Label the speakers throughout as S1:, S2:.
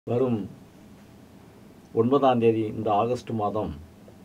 S1: வரும் ஒன்பதாம் தேதி இந்த ஆகஸ்ட் மாதம்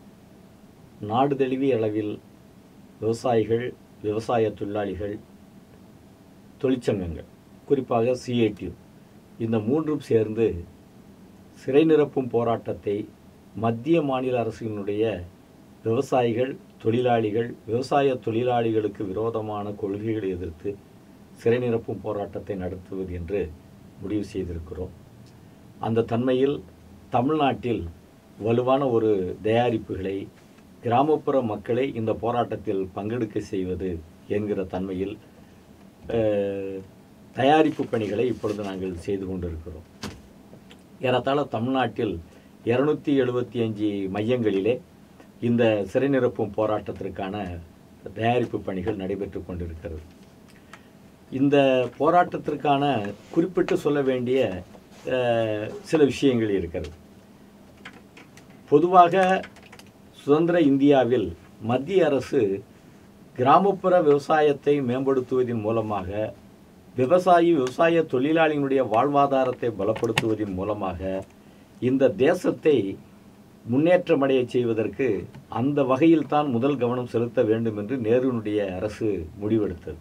S1: நாடு தழுவிய அளவில் விவசாயிகள் விவசாய தொழிலாளிகள் தொழிற்சங்கங்கள் குறிப்பாக சிஐடியு இந்த மூன்றும் சேர்ந்து சிறை நிரப்பும் போராட்டத்தை மத்திய மாநில அரசினுடைய விவசாயிகள் தொழிலாளிகள் விவசாய தொழிலாளிகளுக்கு விரோதமான கொள்கைகளை எதிர்த்து சிறை நிரப்பும் போராட்டத்தை நடத்துவது என்று முடிவு செய்திருக்கிறோம் அந்த தன்மையில் தமிழ்நாட்டில் வலுவான ஒரு தயாரிப்புகளை கிராமப்புற மக்களை இந்த போராட்டத்தில் பங்கெடுக்க செய்வது என்கிற தன்மையில் அஹ், தயாரிப்பு பணிகளை இப்பொழுது நாங்கள் செய்து கொண்டிருக்கிறோம் ஏறத்தாழ தமிழ்நாட்டில் இரநூத்தி எழுபத்தி அஞ்சு மையங்களிலே இந்த சிறை நிரப்பும் போராட்டத்திற்கான தயாரிப்பு பணிகள் நடைபெற்று கொண்டிருக்கிறது இந்த போராட்டத்திற்கான குறிப்பிட்டு சொல்ல வேண்டிய அஹ், சில விஷயங்கள் இருக்கிறது பொதுவாக சுதந்திர இந்தியாவில் மத்திய அரசு கிராமப்புற விவசாயத்தை மேம்படுத்துவதன் மூலமாக விவசாயி விவசாய தொழிலாளிகளுடைய வாழ்வாதாரத்தை பலப்படுத்துவதன் மூலமாக இந்த தேசத்தை முன்னேற்றமடைய செய்வதற்கு அந்த வகையில் தான் முதல் கவனம் செலுத்த வேண்டும் என்று நேருனுடைய அரசு முடிவெடுத்தது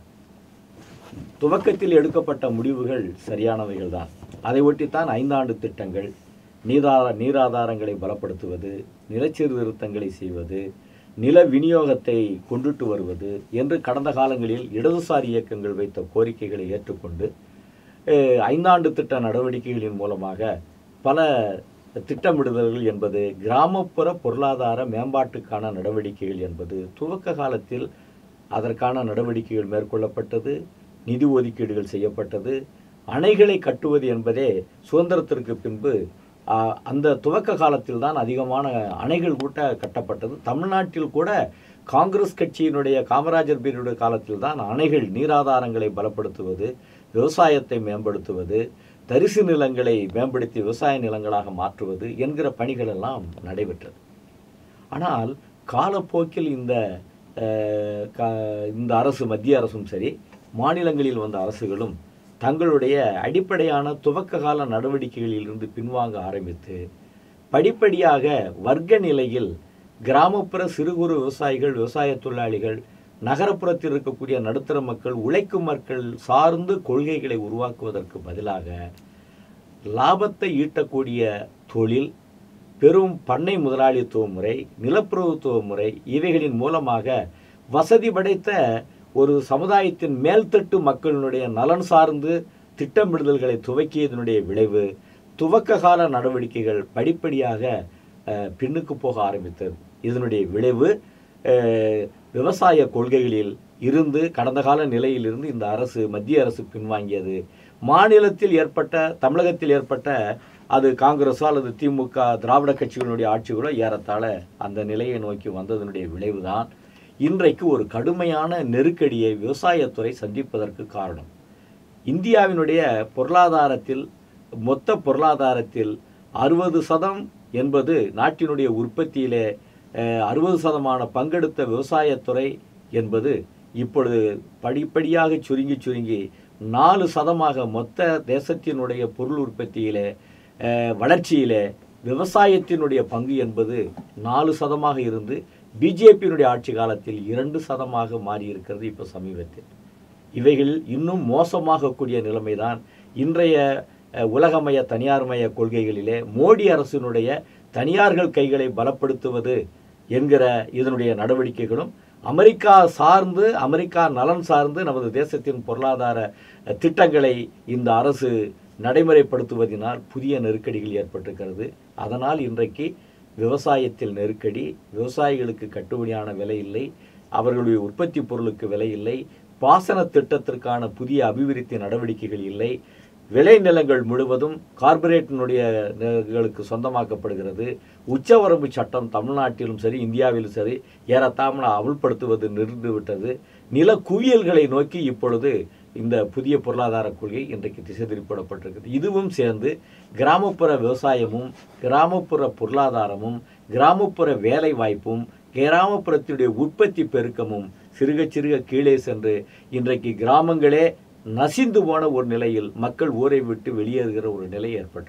S1: துவக்கத்தில் எடுக்கப்பட்ட முடிவுகள் சரியானவைகள் தான் அதை ஒட்டித்தான் ஐந்தாண்டு திட்டங்கள் நீராதார நீராதாரங்களை பலப்படுத்துவது நிலச்சீர்திருத்தங்களை செய்வது நில விநியோகத்தை கொண்டுட்டு வருவது என்று கடந்த காலங்களில் இடதுசாரி இயக்கங்கள் வைத்த கோரிக்கைகளை ஏற்றுக்கொண்டு அஹ், ஐந்தாண்டு திட்ட நடவடிக்கைகளின் மூலமாக பல திட்டமிடுதல்கள் என்பது கிராமப்புற பொருளாதார மேம்பாட்டுக்கான நடவடிக்கைகள் என்பது துவக்க காலத்தில் அதற்கான நடவடிக்கைகள் மேற்கொள்ளப்பட்டது நிதி ஒதுக்கீடுகள் செய்யப்பட்டது அணைகளை கட்டுவது என்பதே சுதந்திரத்திற்கு பின்பு ஆ, அந்த துவக்க காலத்தில் தான் அதிகமான அணைகள் கூட கட்டப்பட்டது தமிழ்நாட்டில் கூட காங்கிரஸ் கட்சியினுடைய காமராஜர் பீரியடு காலத்தில் தான் அணைகள் நீராதாரங்களை பலப்படுத்துவது விவசாயத்தை மேம்படுத்துவது தரிசு நிலங்களை மேம்படுத்தி விவசாய நிலங்களாக மாற்றுவது என்கிற பணிகள் எல்லாம் நடைபெற்றது ஆனால் காலப்போக்கில் இந்த அஹ், க- இந்த அரசு மத்திய அரசும் சரி மாநிலங்களில் வந்த அரசுகளும் தங்களுடைய அடிப்படையான துவக்க கால நடவடிக்கைகளிலிருந்து பின்வாங்க ஆரம்பித்து படிப்படியாக வர்க்க நிலையில் கிராமப்புற சிறு குறு விவசாயிகள் விவசாய தொழிலாளிகள் நகரப்புறத்தில் இருக்கக்கூடிய நடுத்தர மக்கள் உழைக்கும் மக்கள் சார்ந்து கொள்கைகளை உருவாக்குவதற்கு பதிலாக லாபத்தை ஈட்டக்கூடிய தொழில் பெரும் பண்ணை முதலாளித்துவ முறை நிலப்பிரபுத்துவ முறை இவைகளின் மூலமாக வசதி படைத்த ஒரு சமுதாயத்தின் மேல்தட்டு மக்களினுடைய நலன் சார்ந்து திட்டமிடுதல்களை துவக்கியதனுடைய விளைவு துவக்க கால நடவடிக்கைகள் படிப்படியாக அஹ், பின்னுக்கு போக ஆரம்பித்தது இதனுடைய விளைவு அஹ், விவசாய கொள்கைகளில் இருந்து கடந்த கால நிலையிலிருந்து இந்த அரசு மத்திய அரசு பின்வாங்கியது மாநிலத்தில் ஏற்பட்ட தமிழகத்தில் ஏற்பட்ட அது காங்கிரஸோ அல்லது திமுக திராவிட கட்சிகளுடைய ஆட்சிகளோ ஏறத்தாழ அந்த நிலையை நோக்கி வந்ததனுடைய விளைவுதான் இன்றைக்கு ஒரு கடுமையான நெருக்கடியை விவசாயத்துறை சந்திப்பதற்கு காரணம் இந்தியாவினுடைய பொருளாதாரத்தில் மொத்த பொருளாதாரத்தில் அறுபது சதம் என்பது நாட்டினுடைய உற்பத்தியிலே அறுபது சதமான பங்கெடுத்த விவசாயத்துறை என்பது இப்பொழுது படிப்படியாக சுருங்கி சுருங்கி நாலு சதமாக மொத்த தேசத்தினுடைய பொருள் உற்பத்தியிலே அஹ், வளர்ச்சியிலே விவசாயத்தினுடைய பங்கு என்பது நாலு சதமாக இருந்து பிஜேபியினுடைய ஆட்சி காலத்தில் இரண்டு சதமாக மாறி இருக்கிறது இப்போ சமீபத்தில் இவைகள் இன்னும் மோசமாகக்கூடிய நிலைமைதான் இன்றைய அஹ், உலகமய தனியார்மய கொள்கைகளிலே மோடி அரசினுடைய தனியார்கள் கைகளை பலப்படுத்துவது என்கிற இதனுடைய நடவடிக்கைகளும் அமெரிக்கா சார்ந்து அமெரிக்கா நலன் சார்ந்து நமது தேசத்தின் பொருளாதார அஹ், திட்டங்களை இந்த அரசு நடைமுறைப்படுத்துவதனால் புதிய நெருக்கடிகள் ஏற்பட்டிருக்கிறது அதனால் இன்றைக்கு விவசாயத்தில் நெருக்கடி விவசாயிகளுக்கு கட்டுப்படியான விலை இல்லை அவர்களுடைய உற்பத்தி பொருளுக்கு விலை இல்லை பாசன திட்டத்திற்கான புதிய அபிவிருத்தி நடவடிக்கைகள் இல்லை விளைநிலங்கள் முழுவதும் கார்ப்பரேட்டினுடைய களுக்கு சொந்தமாக்கப்படுகிறது உச்சவரம்பு சட்டம் தமிழ்நாட்டிலும் சரி இந்தியாவிலும் சரி ஏறத்தாம அமல்படுத்துவது நிறுந்துவிட்டது நில குவியல்களை நோக்கி இப்பொழுது இந்த புதிய பொருளாதார கொள்கை இன்றைக்கு திசை திருப்பிடப்பட்டிருக்கிறது இதுவும் சேர்ந்து கிராமப்புற விவசாயமும் கிராமப்புற பொருளாதாரமும் கிராமப்புற வேலை வாய்ப்பும் கிராமப்புறத்தினுடைய உற்பத்தி பெருக்கமும் சிறுக சிறுக கீழே சென்று இன்றைக்கு கிராமங்களே நசிந்து போன ஒரு நிலையில் மக்கள் ஊரை விட்டு வெளியேறுகிற ஒரு நிலை ஏற்பட்டது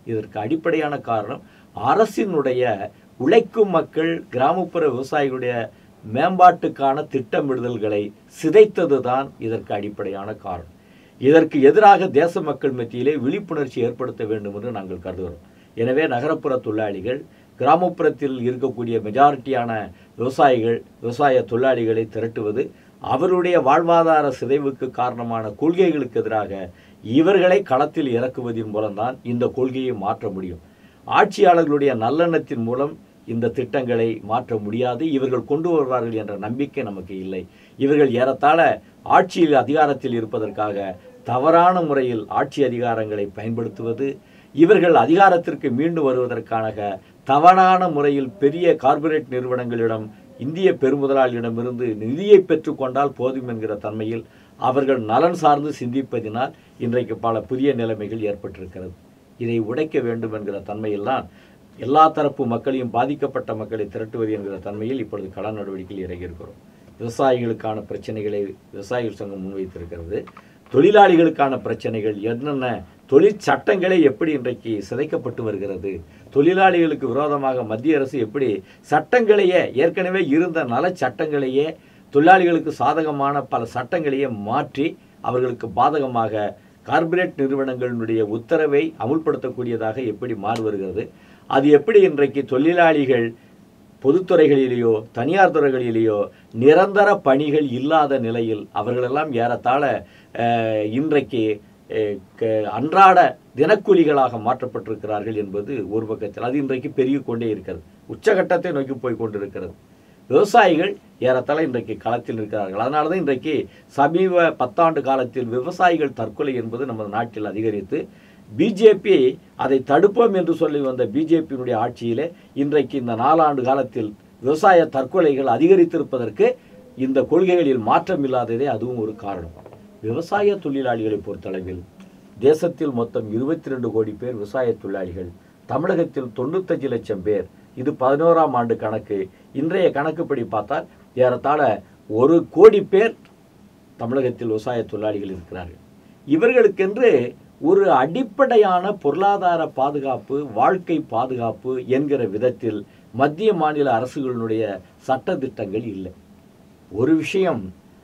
S1: இதற்கு அடிப்படையான காரணம் அரசினுடைய உழைக்கும் மக்கள் கிராமப்புற விவசாயிகளுடைய மேம்பாட்டுக்கான திட்டமிடுதல்களை சிதைத்ததுதான் இதற்கு அடிப்படையான காரணம் இதற்கு எதிராக தேச மக்கள் மத்தியிலே விழிப்புணர்ச்சி ஏற்படுத்த வேண்டும் என்று நாங்கள் கருதுகிறோம் எனவே நகரப்புற தொழிலாளிகள் கிராமப்புறத்தில் இருக்கக்கூடிய மெஜாரிட்டியான விவசாயிகள் விவசாய தொழிலாளிகளை திரட்டுவது அவருடைய வாழ்வாதார சிதைவுக்கு காரணமான கொள்கைகளுக்கு எதிராக இவர்களை களத்தில் இறக்குவதன் மூலம்தான் இந்த கொள்கையை மாற்ற முடியும் ஆட்சியாளர்களுடைய நல்லெண்ணத்தின் மூலம் இந்த திட்டங்களை மாற்ற முடியாது இவர்கள் கொண்டு வருவார்கள் என்ற நம்பிக்கை நமக்கு இல்லை இவர்கள் ஏறத்தாழ ஆட்சியில் அதிகாரத்தில் இருப்பதற்காக தவறான முறையில் ஆட்சி அதிகாரங்களை பயன்படுத்துவது இவர்கள் அதிகாரத்திற்கு மீண்டு வருவதற்கான தவறான முறையில் பெரிய கார்ப்பரேட் நிறுவனங்களிடம் இந்திய பெருமுதலாளியிடமிருந்து நிதியை பெற்றுக்கொண்டால் போதும் என்கிற தன்மையில் அவர்கள் நலன் சார்ந்து சிந்திப்பதினால் இன்றைக்கு பல புதிய நிலைமைகள் ஏற்பட்டிருக்கிறது இதை உடைக்க வேண்டும் என்கிற தன்மையில்தான் எல்லா தரப்பு மக்களையும் பாதிக்கப்பட்ட மக்களை திரட்டுவது என்கிற தன்மையில் இப்பொழுது கள நடவடிக்கையில் இறங்கியிருக்கிறோம் விவசாயிகளுக்கான பிரச்சனைகளை விவசாயிகள் சங்கம் முன்வைத்திருக்கிறது தொழிலாளிகளுக்கான பிரச்சனைகள் என்னென்ன தொழிற்சட்டங்களே எப்படி இன்றைக்கு சிதைக்கப்பட்டு வருகிறது தொழிலாளிகளுக்கு விரோதமாக மத்திய அரசு எப்படி சட்டங்களையே ஏற்கனவே இருந்த நல சட்டங்களையே தொழிலாளிகளுக்கு சாதகமான பல சட்டங்களையே மாற்றி அவர்களுக்கு பாதகமாக கார்ப்பரேட் நிறுவனங்களுடைய உத்தரவை அமுல்படுத்தக்கூடியதாக எப்படி மாறி வருகிறது அது எப்படி இன்றைக்கு தொழிலாளிகள் பொதுத்துறைகளிலேயோ தனியார் துறைகளிலேயோ நிரந்தர பணிகள் இல்லாத நிலையில் அவர்களெல்லாம் ஏறத்தாழ அஹ், இன்றைக்கு அஹ், க- அன்றாட தினக்கூலிகளாக மாற்றப்பட்டிருக்கிறார்கள் என்பது ஒரு பக்கத்தில் அது இன்றைக்கு பெருகி கொண்டே இருக்கிறது உச்சகட்டத்தை நோக்கி போய் கொண்டிருக்கிறது விவசாயிகள் ஏறத்தாழ இன்றைக்கு களத்தில் இருக்கிறார்கள் அதனால தான் இன்றைக்கு சமீப பத்தாண்டு காலத்தில் விவசாயிகள் தற்கொலை என்பது நமது நாட்டில் அதிகரித்து பிஜேபி அதை தடுப்போம் என்று சொல்லி வந்த பிஜேபியினுடைய ஆட்சியிலே இன்றைக்கு இந்த நாலாண்டு காலத்தில் விவசாய தற்கொலைகள் அதிகரித்திருப்பதற்கு இந்த கொள்கைகளில் மாற்றம் இல்லாததே அதுவும் ஒரு காரணம் விவசாய தொழிலாளிகளை பொறுத்தளவில் தேசத்தில் மொத்தம் இருபத்தி ரெண்டு கோடி பேர் விவசாய தொழிலாளிகள் தமிழகத்தில் தொண்ணூத்தஞ்சு லட்சம் பேர் இது பதினோராம் ஆண்டு கணக்கு இன்றைய கணக்குப்படி பார்த்தால் ஏறத்தாழ ஒரு கோடி பேர் தமிழகத்தில் விவசாய தொழிலாளிகள் இருக்கிறார்கள் இவர்களுக்கென்று ஒரு அடிப்படையான பொருளாதார பாதுகாப்பு வாழ்க்கை பாதுகாப்பு என்கிற விதத்தில் மத்திய மாநில அரசுகளினுடைய சட்டதிட்டங்கள் இல்லை ஒரு விஷயம்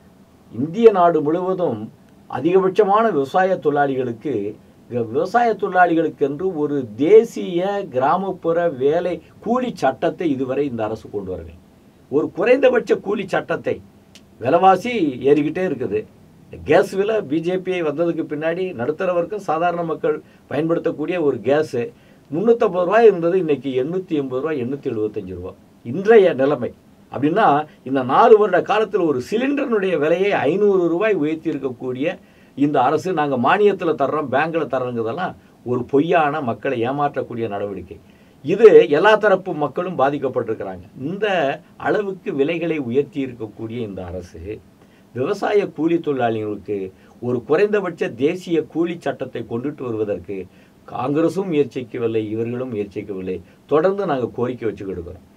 S1: இந்திய நாடு முழுவதும் அதிகபட்சமான விவசாய தொழிலாளிகளுக்கு இங்க விவசாய தொழிலாளிகளுக்கென்று ஒரு தேசிய கிராமப்புற வேலை கூலி சட்டத்தை இதுவரை இந்த அரசு கொண்டு வரவில்லை ஒரு குறைந்தபட்ச கூலி சட்டத்தை விலைவாசி ஏறிக்கிட்டே இருக்குது கேஸ் விலை பிஜேபி வந்ததுக்கு பின்னாடி நடுத்தர வர்க்கம் சாதாரண மக்கள் பயன்படுத்தக்கூடிய ஒரு கேஸு முந்நூற்றம்பது ரூபாய் இருந்தது இன்னைக்கு எண்ணூற்றி எண்பது ரூபாய் எண்ணூற்றி எழுபத்தஞ்சு ரூபா இன்றைய நிலைமை அப்படின்னா இந்த நாலு வருட காலத்தில் ஒரு சிலிண்டரினுடைய விலையை ஐநூறு ரூபாய் உயர்த்தி இருக்கக்கூடிய இந்த அரசு நாங்கள் மானியத்தில் தர்றோம் பேங்கில் தர்றோங்கிறதெல்லாம் ஒரு பொய்யான மக்களை ஏமாற்றக்கூடிய நடவடிக்கை இது எல்லா தரப்பு மக்களும் பாதிக்கப்பட்டிருக்கிறாங்க இந்த அளவுக்கு விலைகளை உயர்த்தி இருக்கக்கூடிய இந்த அரசு விவசாய கூலி தொழிலாளிகளுக்கு ஒரு குறைந்தபட்ச தேசிய கூலி சட்டத்தை கொண்டுட்டு வருவதற்கு காங்கிரசும் முயற்சிக்கவில்லை இவர்களும் முயற்சிக்கவில்லை தொடர்ந்து நாங்கள் கோரிக்கை வச்சுக்கிட்டு இருக்கிறோம்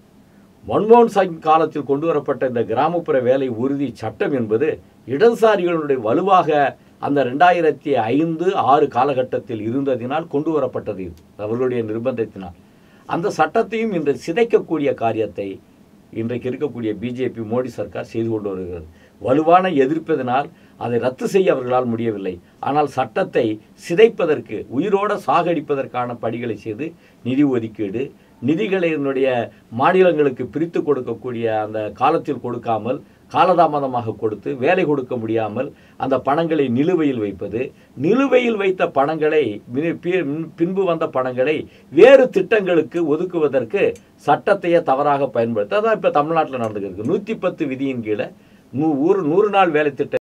S1: மன்மோகன் சிங் காலத்தில் கொண்டு வரப்பட்ட இந்த கிராமப்புற வேலை உறுதி சட்டம் என்பது இடதுசாரிகளுடைய வலுவாக அந்த ரெண்டாயிரத்தி ஐந்து ஆறு காலகட்டத்தில் இருந்ததினால் கொண்டு வரப்பட்டது இது அவர்களுடைய நிர்பந்தத்தினால் அந்த சட்டத்தையும் இன்று சிதைக்கக்கூடிய காரியத்தை இன்றைக்கு இருக்கக்கூடிய பிஜேபி மோடி சர்க்கார் செய்து கொண்டு வருகிறது வலுவான எதிர்ப்பதனால் அதை ரத்து செய்ய அவர்களால் முடியவில்லை ஆனால் சட்டத்தை சிதைப்பதற்கு உயிரோட சாகடிப்பதற்கான படிகளை செய்து நிதி ஒதுக்கீடு நிதிகளை என்னுடைய மாநிலங்களுக்கு பிரித்து கொடுக்கக்கூடிய அந்த காலத்தில் கொடுக்காமல் காலதாமதமாக கொடுத்து வேலை கொடுக்க முடியாமல் அந்த பணங்களை நிலுவையில் வைப்பது நிலுவையில் வைத்த பணங்களை மி- பி- பின்பு வந்த பணங்களை வேறு திட்டங்களுக்கு ஒதுக்குவதற்கு சட்டத்தையே தவறாக பயன்படுத்த அதான் இப்போ தமிழ்நாட்டில் நடந்துருக்கு நூற்றி பத்து விதியின் கீழே நூ ஒரு நூறு நாள் வேலை திட்டம்